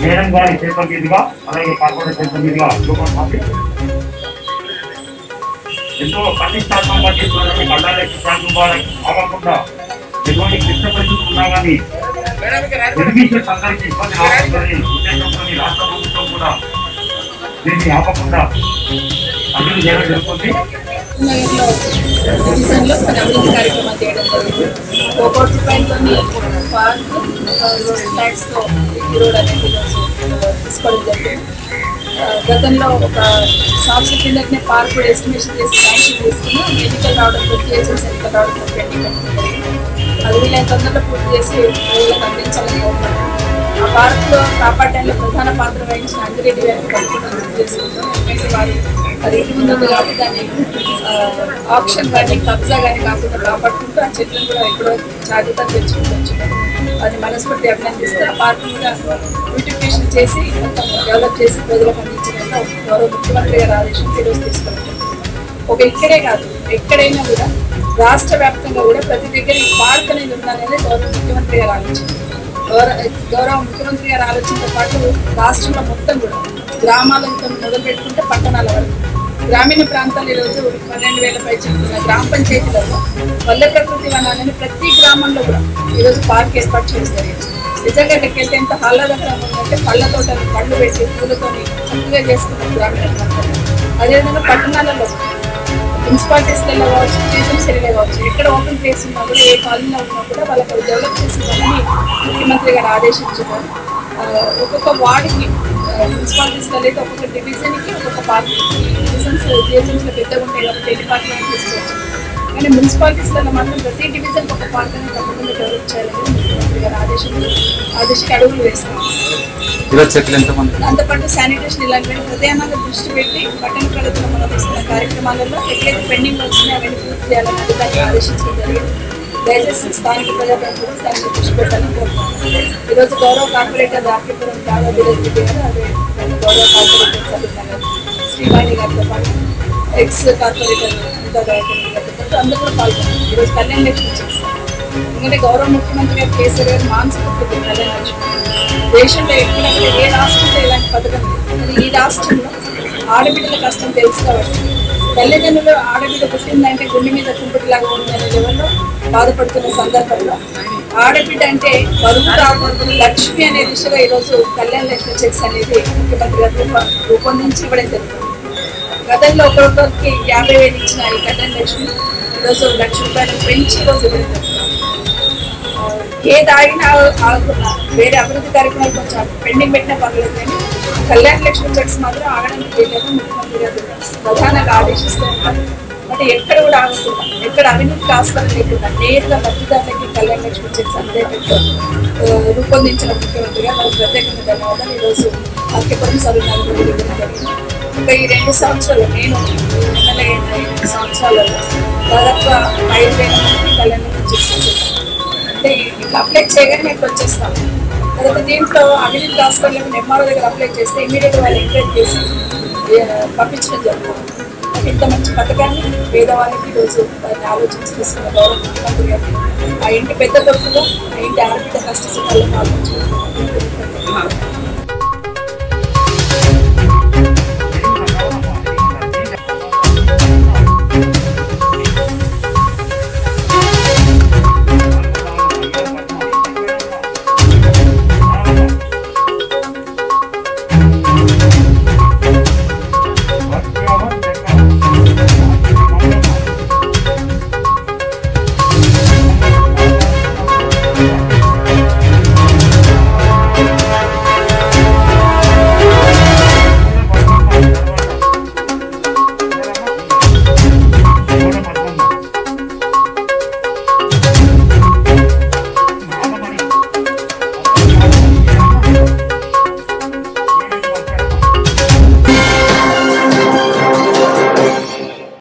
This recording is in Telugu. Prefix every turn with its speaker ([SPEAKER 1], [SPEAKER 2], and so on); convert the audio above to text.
[SPEAKER 1] మేడం గారి చేతుల మీదుగా అలాగే కార్పొరేట్ చేతుల మీదుగా రూపం పంపి ఎంతో ప్రతిష్టాత్మకంగా చేస్తున్నటువంటి కళ్ళాలకి ప్రాంతం అవ్వకుండా ఎటువంటి క్లిష్ట పరిస్థితులు ఉన్నా కానీ నిర్మిషన్స్ అందరికీ ఇబ్బంది రాకూడదని ఉద్దేశంతో రాష్ట్ర ప్రభుత్వం కూడా దీన్ని ఆపకుండా అభివృద్ధి చేయడం జరుగుతుంది
[SPEAKER 2] నగర్లో డివిజన్లో కొన్ని అభివృద్ధి కార్యక్రమాలు చేయడం జరిగింది ఒక కోటి రూపాయలతోని పార్క్ రోడ్ ట్యాక్స్తో ఈ రోడ్ అనేది ఈరోజు ఆ, తీసుకోవడం జరిగింది ఆ, గతంలో ఒక సంవత్సరం కిందటనే పార్క్ కూడా ఎస్టిమేషన్ చేసి శాంక్షన్ తీసుకుని ఎన్నికలు రావడంతో జిహెచ్ఎంసీ ఎన్నికలు రావడంతో పెండింగ్ పెట్టడం జరిగింది అది వీళ్ళని తొందరలో పూర్తి చేసి ప్రజలకు అందించాలని కోరుకుంటున్నాను ఆ పార్కులో కాపాడడంలో ప్రధాన పాత్ర వహించిన అంజిరెడ్డి గారిని తప్పకుండా గుర్తు చేసుకుంటాం ఎందుకంటే వారు అది ఇంటి ముందు ఉంది కాబట్టి దాన్ని ఆప్షన్ కానీ కబ్జా కానీ కాకుండా కాపాడుకుంటూ ఆ చెట్లను కూడా ఎక్కడో జాగ్రత్త తెచ్చుకుంటూ వచ్చున్నాం అది మనస్ఫూర్తి అభినందిస్తే ఆ పార్క్ కూడా బ్యూటిఫికేషన్ చేసి మొత్తం డెవలప్ చేసి ప్రజలకు అందించడంలో గౌరవ ముఖ్యమంత్రి గారి ఆదేశం ఈరోజు తీసుకోవడం ఒక ఇక్కడే కాదు ఎక్కడైనా కూడా రాష్ట్ర వ్యాప్తంగా కూడా ప్రతి దగ్గర ఈ పార్క్ అనేది ఉండాలనేది గౌరవ ముఖ్యమంత్రి గారు ఆలోచన గౌరవ గౌరవ ముఖ్యమంత్రి గారి ఆలోచనతో పాటు రాష్ట్రంలో మొత్తం కూడా గ్రామాలతో మొదలు పెట్టుకుంటే పట్టణాల వరకు గ్రామీణ ప్రాంతాలు ఈరోజు పన్నెండు వేల పై చెప్తున్న గ్రామ పంచాయతీలలో పల్లె ప్రకృతి వనాలని ప్రతి గ్రామంలో కూడా ఈరోజు పార్క్ ఏర్పాటు చేయడం జరిగింది నిజంగా ఇక్కడికి వెళ్తే ఎంత ఆహ్లాదకరంగా ఉందంటే పళ్ళ తోటలు పళ్ళు పెట్టి పూలతోని చక్కగా చేసుకున్నాం గ్రామీణ ప్రాంతాలు అదేవిధంగా పట్టణాలలో మున్సిపాలిటీస్లలో కావచ్చు జీహెచ్ఎంసీలో కావచ్చు ఎక్కడ ఓపెన్ ప్లేస్ ఉన్నా కూడా ఏ కాలనీలో ఉన్నా కూడా వాళ్ళకి అవి డెవలప్ చేసిందని ముఖ్యమంత్రి గారు ఆదేశించారు ఆ, ఒక్కొక్క వార్డుకి మున్సిపాలిటీస్లో అయితే ఒక్కొక్క డివిజన్కి ఒక్కొక్క పార్టీ డివిజన్స్ జీహెచ్ఎంసీలో పెద్దగా ఉంటాయి కాబట్టి ఎన్ని పార్టీలు తీసుకోవచ్చు కానీ మున్సిపాలిటీస్లలో మాత్రం ప్రతి డివిజన్ ఒక పార్టీని తప్పకుండా డెవలప్ చేయాలని ముఖ్యమంత్రి గారు ఆదేశం ఆదేశించి అడుగులు వేస్తాం
[SPEAKER 3] ఈరోజు చెట్లు ఎంతమంది
[SPEAKER 2] దాంతోపాటు శానిటేషన్ ఇలాంటివి ప్రధానంగా దృష్టి పెట్టి పట్టణ ప్రగతిలో మనం తీసుకున్న కార్యక్రమాలలో ఎక్కడైతే పెండింగ్ వచ్చినాయో అవన్నీ పూర్తి చేయాలని అధికారులు ఆదేశించడం జరిగింది దయచేసి స్థానిక ప్రజాప్రతినిధులు దానికి దృష్టి పెట్టాలని కోరుతున్నాను ఈరోజు గౌరవ కార్పొరేటర్ రాకేపురం దాదాపు రెడ్డి గారు అదే గౌరవ కార్పొరేటర్ సభ్యులు శ్రీవాణి గారితో పాటు ఎక్స్ కార్పొరేటర్ ఇంకా గాయత్రి గారితో పాటు అందరూ కూడా పాల్గొన్నారు ఈరోజు కళ్యాణ్ లక్ష్మి చేస్తారు ఎందుకంటే గౌరవ ముఖ్యమంత్రి గారు కేసీఆర్ గారు మానసిక కళ్యాణ్ లక్ష్మి దేశంలో ఎక్కడ కూడా ఏ రాష్ట్రంలో ఇలాంటి పథకం లేదు కానీ ఈ రాష్ట్రంలో ఆడబిడ్డల కష్టం తెలుసు కాబట్టి తల్లిదండ్రులు ఆడబిడ్డ పుట్టిందంటే గుండె మీద కుంపుటిలాగా ఉందనే లెవెల్లో బాధపడుతున్న సందర్భంలో ఆడబిడ్డ అంటే బరువు రాకూడదు లక్ష్మి అనే దిశగా ఈరోజు కళ్యాణ లక్ష్మి చెక్స్ అనేది ముఖ్యమంత్రి గారు రూప- రూపొందించి ఇవ్వడం జరుగుతుంది గతంలో ఒక్కొక్కరికి యాభై వేలు ఇచ్చిన ఈ కళ్యాణ లక్ష్మి ఈరోజు లక్ష రూపాయలు పెంచి ఈరోజు ఇవ్వడం జరుగుతుంది ఏది ఆగినా ఆగుతున్నా వేరే అభివృద్ధి కార్యక్రమాలు కొంచెం పెండింగ్ పెట్టినా పర్లేదు కానీ కళ్యాణ లక్ష్మి చెక్స్ మాత్రం ఆగడానికి వీలేదు ముఖ్యమంత్రి గారు ప్రధానంగా ఆదేశిస్తూ ఉంటారు అంటే ఎక్కడ కూడా ఆగకుండా ఎక్కడ అవినీతికి ఆస్కారం లేకుండా నేరుగా లబ్ధిదారులకి కళ్యాణ లక్ష్మి చెక్స్ అందేటట్టు ఆ, రూపొందించిన ముఖ్యమంత్రి గారు వారికి ప్రత్యేకంగా ధన్యవాదాలు ఈరోజు అక్కిపురం సభ్యులు జరిగింది ఇంకా ఈ రెండు సంవత్సరాలు నేను ఎమ్మెల్యే అయిన ఈ రెండు సంవత్సరాలలో దాదాపుగా ఐదు వేల మందికి కళ్యాణ లక్ష్మి చెక్స్ అందించాను. అంటే ఇట్లా అప్లై చేయగానే ఇట్లా వచ్చేస్తాం తర్వాత దీంట్లో అవినీతి హాస్పిటల్ ఎంఆర్ఓ దగ్గర అప్లై చేస్తే ఇమీడియట్గా వాళ్ళు ఎంకరేజ్ చేసి ఏ, పంపించడం జరుగుతుంది అంటే ఇంత మంచి పథకాన్ని పేదవాళ్ళకి ఈరోజు దాన్ని ఆలోచించి తీసుకున్న గౌరవ ముఖ్యమంత్రి గారు ఆ ఇంటి పెద్ద కొడుకుగా ఆ ఇంటి ఆర్థిక కష్ట సుఖాలను ఆలోచించారు